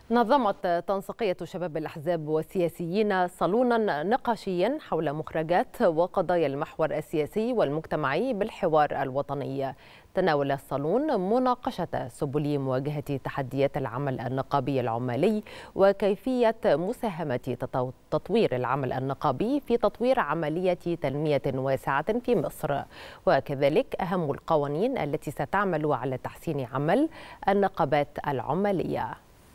نظمت تنسيقية شباب الأحزاب والسياسيين صالونا نقاشيا حول مخرجات وقضايا المحور السياسي والمجتمعي بالحوار الوطني تناول الصالون مناقشة سبل مواجهة تحديات العمل النقابي العمالي وكيفية مساهمة تطوير العمل النقابي في تطوير عملية تنمية واسعة في مصر وكذلك أهم القوانين التي ستعمل على تحسين عمل النقابات العمالية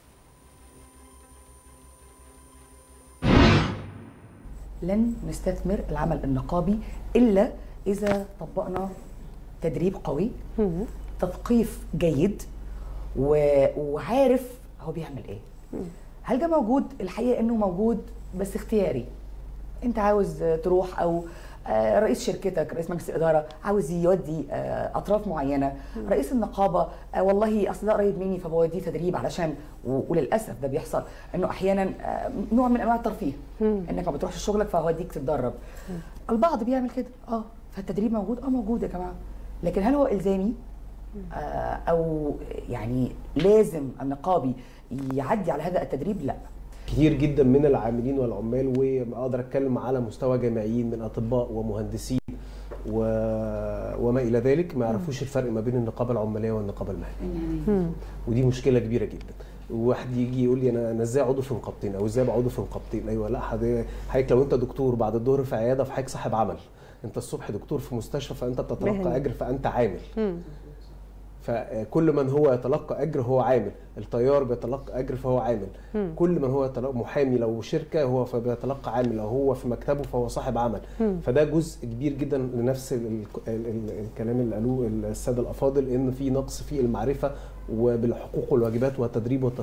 لن نستثمر العمل النقابي الا اذا طبقنا تدريب قوي تثقيف جيد وعارف هو بيعمل ايه هل ده موجود الحقيقه انه موجود بس اختياري انت عاوز تروح او رئيس شركتك رئيس مجلس الاداره عاوز يودي اطراف معينه رئيس النقابه والله اصل ده قريب مني فبوديه تدريب علشان وللاسف ده بيحصل انه احيانا نوع من انواع الترفيه انك ما بتروحش شغلك فهوديك تتدرب البعض بيعمل كده اه فالتدريب موجود اه موجود يا جماعه لكن هل هو الزامي آه او يعني لازم النقابي يعدي على هذا التدريب لا كتير جدا من العاملين والعمال واقدر اتكلم على مستوى جامعيين من اطباء ومهندسين و... وما الى ذلك ما يعرفوش الفرق ما بين النقابه العماليه والنقابه المهنيه ودي مشكله كبيره جدا واحد يجي يقول لي انا انا ازاي عضو في نقابتين او ازاي عضو في نقابتين ايوه لا حضرتك لو انت دكتور بعد الظهر في عياده فحضرتك صاحب عمل انت الصبح دكتور في مستشفى فانت بتتلقى اجر فانت عامل فكل من هو يتلقى اجر هو عامل الطيار بيتلقى اجر فهو عامل مم. كل من هو يتلقى محامي لو شركه هو فبيتلقى عامل لو هو في مكتبه فهو صاحب عمل مم. فده جزء كبير جدا لنفس ال ال ال الكلام اللي قالوه الساده الافاضل ان في نقص في المعرفه وبالحقوق والواجبات والتدريب والتدريب